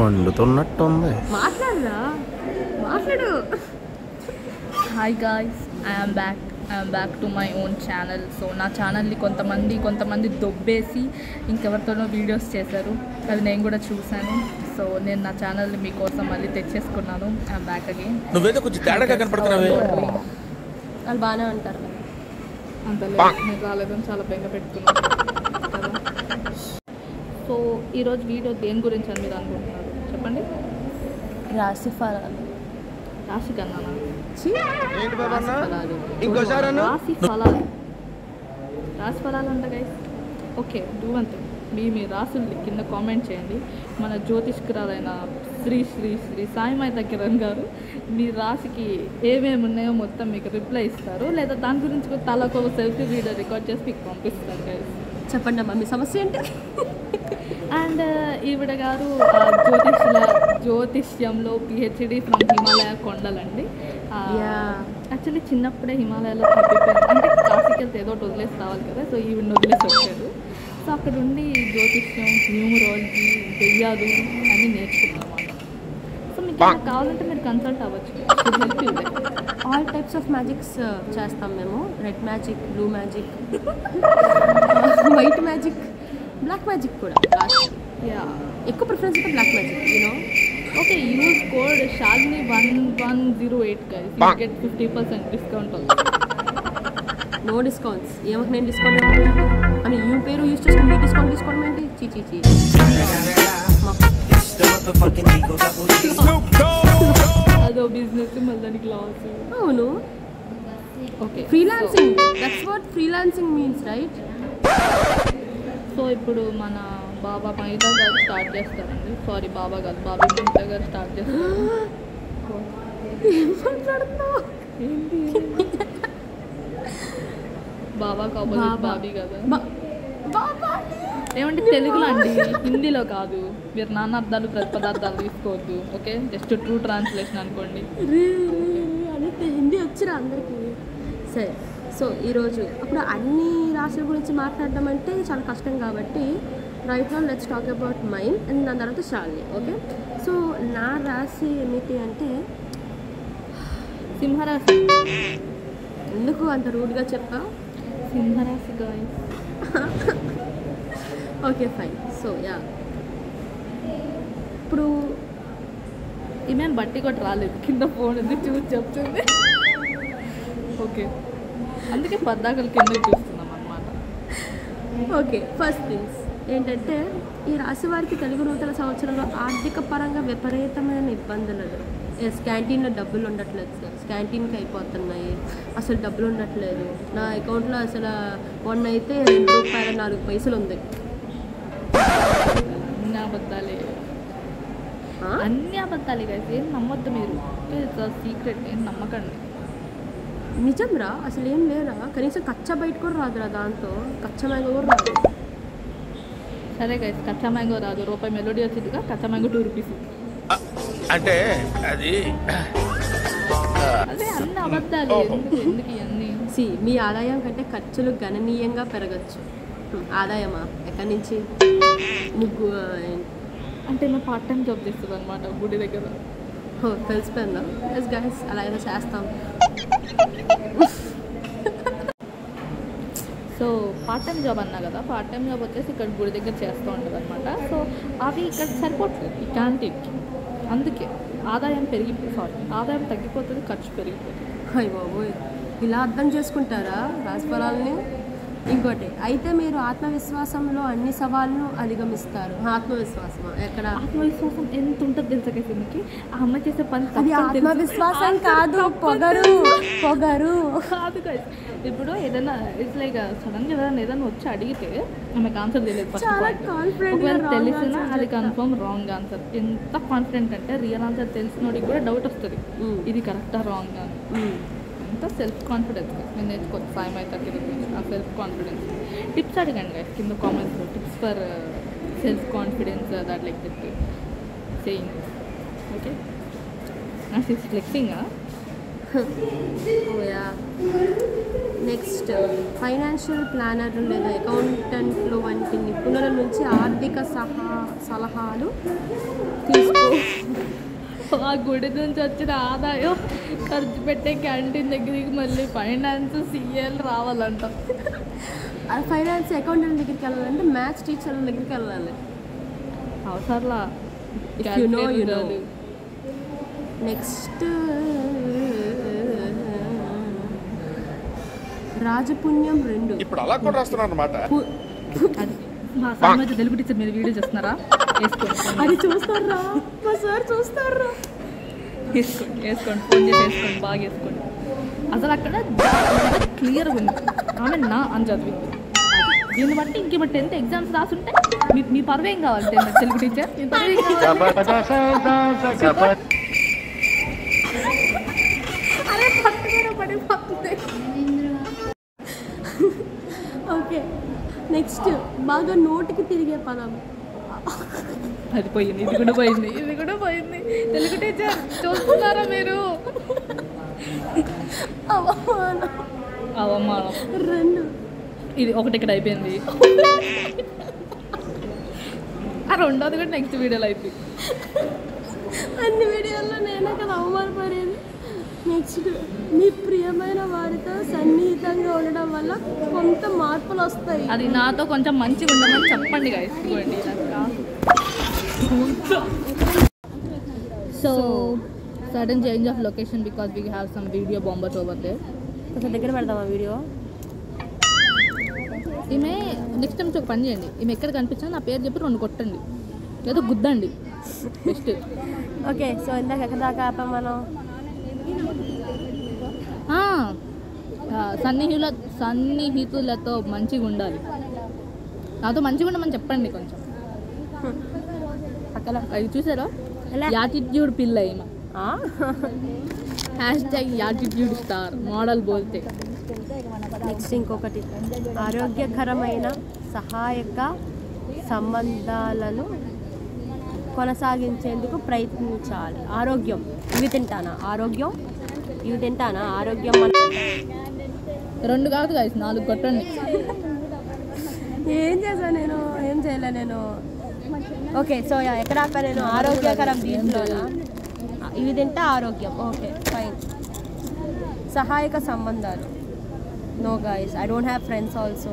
మండుతున్నట్టుంది మాట్లాడరా మాట్లాడు hi guys I'm back I'm back to my own channel so నా ఛానల్ని కొంతమంది కొంతమంది దొబ్బేసి ఇంకెవరితోనో వీడియోస్ చేశారు అది నేను కూడా చూశాను సో నేను నా ఛానల్ని మీకోసం మళ్ళీ తెచ్చేసుకున్నాను ఐఎమ్ బ్యాక్ అగైన్ నువ్వేదో కొంచెం తేడాగా కనపడుతున్నావే వాళ్ళు బాగానే ఉంటారు అంత లేదు నేను రాలేదని చాలా బెంగ పెట్టుకున్నాను కదా సో ఈరోజు వీడియో దేని గురించి అని మీరు అనుకుంటున్నారు చెప్పండి రాశి ఫలాలు రాశి కన్నా ఛీ, ఏంటి బాబా రాశి ఫలాలు ఇంకోసారి అను రాశి ఫలాలు రాశి ఫలాలు అంట guys okay do one thing మీ మీ రాసుల్ని కింద కామెంట్ చేయండి మన జ్యోతిష్కురాలైన శ్రీ శ్రీ శ్రీ సాయిమాత కిరణ్ గారు మీ రాశికి ఏమేమి ఉన్నాయో మొత్తం మీకు రిప్లై ఇస్తారు లేదా దాని గురించి కూడా తలకు ఒక సెల్ఫీ వీడియో రికార్డ్ చేసి మీకు పంపిస్తారు గైస్ చెప్పండి అమ్మా మీ సమస్య ఏంటి అండ్ ఈవిడ గారు ఆ, జ్యోతిష్ల జ్యోతిష్యంలో పిహెచ్డి ఫ్రమ్ హిమాలయ కొండలండి Yeah. యాక్చువల్లీ చిన్నప్పుడే హిమాలయాలో తప్పిపోయాను అంటే కాశీకి వెళ్తే ఏదో ఒకటి వదిలేసి రావాలి కదా సో ఈవిడ వదిలేసి వచ్చారు సో అక్కడ ఉండి జ్యోతిష్యం న్యూమరాలజీ దెయ్యాలు అన్నీ నేర్చుకున్నాం అన్నమాట సో మీకు ఏమైనా కావాలంటే మీరు కన్సల్ట్ అవ్వచ్చు help you all types of magics చేస్తాం మేము red magic blue magic white magic black magic కూడా last. యా ఎక్కువ ప్రిఫరెన్స్ అయితే black magic you know okay use code షాల్ని one one zero eight guys get fifty percent discount no discounts ఏమకు నేను discount అని you పేరు యూజ్ చేసుకుని మీ discount తీసుకోవడం ఏంటి చీ చీ చీ అదో బిజినెస్ మళ్ళీ దానికి లాస్ అవును okay freelancing that's what freelancing means right so ఇప్పుడు మన బాబా మహిళా గారు స్టార్ట్ చేస్తారండి సారీ బాబా గారు బాబీ మహిళా గారు స్టార్ట్ చేస్తారు ఏం మాట్లాడుతున్నావు ఏంటి బాబా కాబోలు బాబా. బాబీ కదా బా- బాబా ఏమంటే తెలుగులో అండి హిందీలో కాదు మీరు నానార్థాలు ప్రతిపదార్థాలు తీసుకోవద్దు ఓకే జస్ట్ ట్రూ ట్రాన్స్లేషన్ అనుకోండి రే, రే, రే, అడిగితే హిందీ వచ్చిరా అందరికి సరే సో ఈరోజు అప్పుడు అన్ని రాశుల గురించి మాట్లాడడం అంటే చాలా కష్టం కాబట్టి right now let's talk about mind and దాని తర్వాత శాలిని ఓకే సో నా రాశి ఏమిటి అంటే సింహరాశి ఎందుకు అంత రూడ్గా చెప్పా సింహరాశి guys okay fine so yeah ఇప్పుడు ఈమె బట్టి కొట్టి రాలేదు కింద ఫోన్ ఉంది చూసి చెప్తుంది ఓకే అందుకే పద్దాకలు కింద చూస్తున్నాం అనమాట ఓకే ఫస్ట్ థింగ్స్ ఏంటంటే ఈ రాశి వారికి తెలుగు నూతన సంవత్సరంలో ఆర్థిక పరంగా విపరీతమైన ఇబ్బందులు ఎస్ క్యాంటీన్లో డబ్బులు ఉండట్లేదు సార్ క్యాంటీన్కి అయిపోతున్నాయి అసలు డబ్బులు ఉండట్లేదు నా అకౌంట్లో అసలు మొన్న అయితే రెండు రూపాయల నాలుగు పైసలు ఉంది అన్ని అబద్ధాలే ఆ? అన్ని అబద్ధాలే కదా ఏం నమ్మొద్దు మీరు సీక్రెట్ ఏం నమ్మకండి నిజం రా అసలు ఏం లేరా కనీసం కచ్చా బయట కూడా రాదురా దాంతో కచ్చా మ్యాంగో కూడా రాదు సరే గైస్ కచ్చా మ్యాంగో రాదు రూపాయి మెలోడీ వచ్చిందిగా కచ్చా మ్యాంగో టూ రూపీస్ అంటే అది అదే అన్ని అబద్ధాలు ఎందుకు ఎందుకు ఇవన్నీ సి మీ ఆదాయం కంటే ఖర్చులు గణనీయంగా పెరగచ్చు హ్మ్, ఆదాయమా ఎక్కడి నుంచి ముగ్గు అంటే మేము పార్ట్ టైం జాబ్ చేస్తుంది అనమాట గుడి దగ్గర ఓ, తెలిసిపోయిందా ఎస్ గైస్ అలా ఏదో చేస్తాం సో పార్ట్ టైం జాబ్ అన్నా కదా పార్ట్ టైం జాబ్ వచ్చేసి ఇక్కడ గుడి దగ్గర చేస్తూ ఉంటుంది అనమాట సో అవి ఇక్కడ సరిపోతుంది ఈ క్యాంటీన్కి అందుకే ఆదాయం పెరిగి సారీ ఆదాయం తగ్గిపోతుంది ఖర్చు పెరిగిపోతుంది అయ్య బాబోయ్ ఇలా అర్థం చేసుకుంటారా రాశిఫలాల్ని ఇంకోటి అయితే మీరు ఆత్మవిశ్వాసంలో అన్ని సవాళ్ళను అధిగమిస్తారు ఆత్మవిశ్వాసమా ఎక్కడ ఆత్మవిశ్వాసం ఎంత ఉంటుంది తెలుసా కదా మీకు ఆ అమ్మాయి చేసే పని అది తప్పని తెలుసు. ఆత్మవిశ్వాసం కాదు తప్పని పొగరు తెలుసు. పొగరు కాదు guys. ఇప్పుడు ఏదైనా ఇట్స్ లైక్ సడన్ గా ఏదైనా ఏదైనా వచ్చి అడిగితే ఆమెకు ఆన్సర్ తెలియదు ఫస్ట్ చాలా పాయింట్ confident గా ఒకవేళ wrong తెలిసినా answer అది చెప్తా. కన్ఫర్మ్ రాంగ్ ఆన్సర్ ఎంత కాన్ఫిడెంట్ అంటే రియల్ ఆన్సర్ తెలిసినోడికి కూడా డౌట్ వస్తుంది Mm. ఇది కరెక్టా రాంగ్ అని మ్మ్. ఎంత సెల్ఫ్ కాన్ఫిడెన్స్ నేను నేర్చుకోవచ్చు సాయం అయితే గురించి ఆ సెల్ఫ్ కాన్ఫిడెన్స్ టిప్స్ అడగండి guys కింద కామెంట్స్లో tips for self confidence that like that saying okay నా సిక్స్ ఫ్లెక్సింగ్ ఓయా నెక్స్ట్ ఫైనాన్షియల్ ప్లానర్లు లేదా అకౌంటెంట్లు వంటి నిపుణుల నుంచి ఆర్థిక సహా సలహాలు తీసుకో ఆ గుడి నుంచి వచ్చిన ఆదాయం ఖర్చు పెట్టే క్యాంటీన్ దగ్గరికి మళ్ళీ ఫైనాన్స్ సీఎల్ రావాలంట ఫైనాన్స్ అకౌంటెంట్ దగ్గరికి వెళ్ళాలంటే మ్యాథ్స్ టీచర్ల దగ్గరికి వెళ్ళాలి అవసరంలా If you know, you know. Calculator. Next రాజపుణ్యం రెండు ఇప్పుడు అలా కూడా రాస్తున్నాను అనమాట పు- అది మా సామెత తెలుగు టీచర్ మీరు వీడియో చేస్తున్నారా వేసుకోండి అది చూస్తారా మా సార్ చూస్తారా వేసుకోండి వేసుకోండి ఫోన్ చేసి వేసుకోండి బాగా వేసుకోండి అసలు అక్కడ క్లియర్గా ఉంది ఆమె నా అని చదివింది దీన్ని బట్టి ఇంక బట్టి ఎంత ఎగ్జామ్స్ రాసుంటే మీ మీ పరువు ఏం కావాలి తెలు- తెలుగు టీచర్ మీ పరువు ఏం కావాలి అరే పట్టుకుని పడిపోతుంది ఓకే నెక్స్ట్ బాగా నోటికి తిరిగే పదం అది పోయింది ఇది కూడా పోయింది ఇది కూడా పోయింది తెలుగు టీచర్ చూస్తున్నారా మీరు అవమానం అవమానం రెండు ఇది ఒకటి ఇక్కడ అయిపోయింది ఆ రెండోది కూడా నెక్స్ట్ వీడియోలో అయిపోయింది అన్ని వీడియోల్లో నేనే కదా అవమానపడేది నెక్స్ట్ మీ ప్రియమైన వారితో సన్నిహితంగా ఉండడం వల్ల కొంత మార్పులు వస్తాయి అది నాతో కొంచెం మంచిగా ఉండమని చెప్పండి guys. ఇదిగోండి ఇలా కాదు. So sudden change of location because we have some video bombers over there కొంచెం దగ్గర పెడదామా వీడియో ఈమె నెక్స్ట్ టైం ఒక పని చేయండి ఈమె ఎక్కడ కనిపించినా నా పేరు చెప్పి రెండు కొట్టండి లేదా గుద్దండి బెస్ట్ ఓకే సో ఇందాక ఎక్కడ దాకా ఆపాం మనం సన్నిహితుల సన్నిహితులతో మంచిగా ఉండాలి నాతో మంచిగా ఉండమని చెప్పండి కొంచెం పక్కన అది చూసారా ఎలా? యాటిట్యూడ్ పిల్ల ఈమె ఆ? Hash tag attitude star model బోల్తే నెక్స్ట్ ఇంకొకటి ఆరోగ్యకరమైన సహాయక సంబంధాలను కొనసాగించేందుకు ప్రయత్నించాలి ఆరోగ్యం ఇవి తింటానా ఆరోగ్యం ఇవి తింటానా ఆరోగ్యం మన- రెండు కాదు guys నాలుగు కొట్టండి ఏం చేశా నేను ఏం చేయలే నేను ఓకే సో ఎక్కడ ఆపా నేను ఆరోగ్యకరం దీంట్లోనా ఇవి తింటే ఆరోగ్యం ఓకే ఫైన్ సహాయక సంబంధాలు no guys I don't have friends also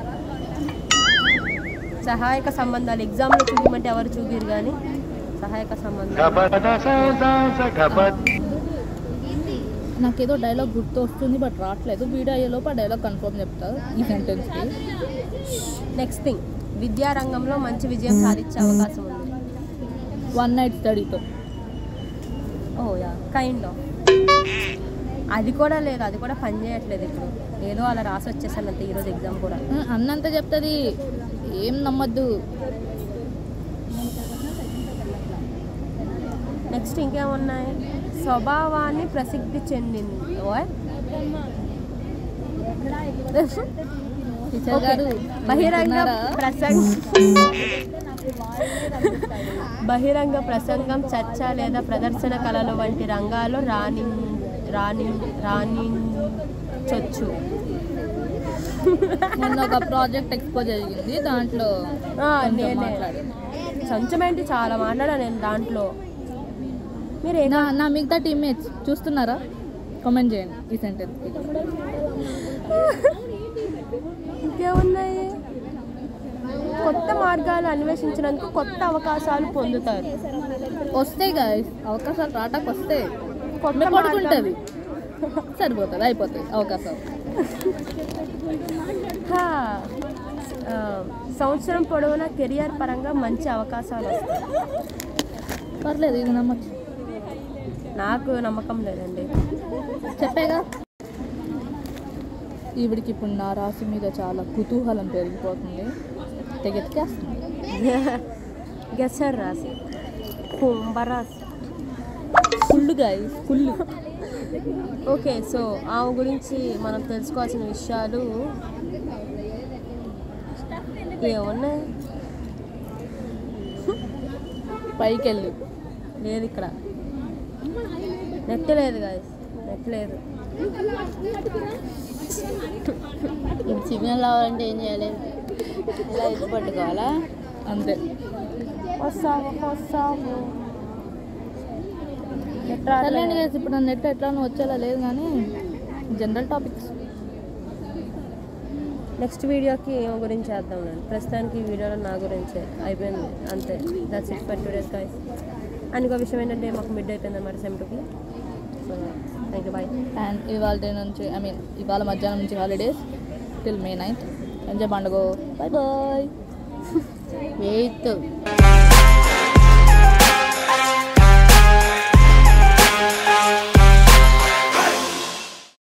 సహాయక సంబంధాలు ఎగ్జామ్లో చూపించమంటే ఎవరు చూపిరు కానీ సహాయక సంబంధాలు నాకేదో డైలాగ్ గుర్తు వస్తుంది బట్ రావట్లేదు వీడియో అయ్యేలోపు ఆ డైలాగ్ కన్ఫర్మ్ చెప్తా ఈ సెంటెన్స్కి నెక్స్ట్ థింగ్ విద్యారంగంలో మంచి విజయం సాధించే అవకాశం ఉంది వన్ నైట్ స్టడీతో ఓ యా కైండ్ ఆఫ్ అది కూడా లేదు అది కూడా పని చేయట్లేదు ఇప్పుడు ఏదో అలా రాసి వచ్చేసాను అంతే ఈరోజు ఎగ్జామ్ కూడా అన్నంత చెప్తుంది ఏం నమ్మద్దు నెక్స్ట్ ఇంకేమున్నాయి స్వభావాన్ని ప్రసిద్ధి చెందింది ఓయ్. Teacher okay. గారు బహిరంగ వింటున్నారా? ప్రసంగ బహిరంగ ప్రసంగం చర్చ లేదా ప్రదర్శన కళలు వంటి రంగాల్లో రాణి రాణి రాణించొచ్చు మొన్న ఒక ప్రాజెక్ట్ ఎక్స్పో జరిగింది దాంట్లో ఆ, కొంచెం నేనే మాట్లాడాను. కొంచెమేంటి చాలా మాట్లాడా నేను దాంట్లో మీరు ఏ నా నా మిగతా టీమ్మేట్స్ చూస్తున్నారా కామెంట్ చేయండి ఈ సెంటెన్స్ ఇంకేమున్నాయి కొత్త మార్గాలు అన్వేషించినందుకు కొత్త అవకాశాలు పొందుతారు వస్తాయి గాయస్ అవకాశాలు రావటానికి వస్తాయి కొత్త మీరు పడుకుంటుంది సరిపోతుంది అయిపోతాయి అవకాశాలు హా, ఆ, సంవత్సరం పొడవునా కెరియర్ పరంగా మంచి అవకాశాలు వస్తాయి పర్లేదు ఇది నమ్మచ్చు నాకు నమ్మకం లేదండి చెప్పేగా ఈవిడికి ఇప్పుడు నా రాశి మీద చాలా కుతూహలం పెరిగిపోతుంది తెగెత్తికేస్తుంది గెసర్ రాసి కుంభరాశి full guys full okay so ఆమె గురించి మనం తెలుసుకోవాల్సిన విషయాలు ఏమున్నాయి పైకి వెళ్ళి లేదు ఇక్కడ నెట్ లేదు గాయస్ నెట్ లేదు ఇప్పుడు సిగ్నల్ రావాలంటే ఏం చేయాలి ఇలా ఎత్తు పట్టుకోవాలా అంతే వస్తాము వస్తాము సర్లేండి guys, ఇప్పుడు నా నెట్ ఎట్లానో వచ్చేలా లేదు కానీ జనరల్ టాపిక్స్ నెక్స్ట్ వీడియోకి ఏమో గురించి చేద్దాం నేను ప్రస్తుతానికి ఈ వీడియోలో నా గురించే అయిపోయింది అంతే that's it for today's guys and ఇంకో విషయం ఏంటంటే మాకు మిడ్ అయిపోయింది అన్నమాట సెమ్ టూకి so thank you bye and ఇవాళ day నుంచి ఐ మీన్ ఇవాళ మధ్యాహ్నం నుంచి holidays till May ninth enjoy పండుగ బాయ్ బాయ్ ఎయిత్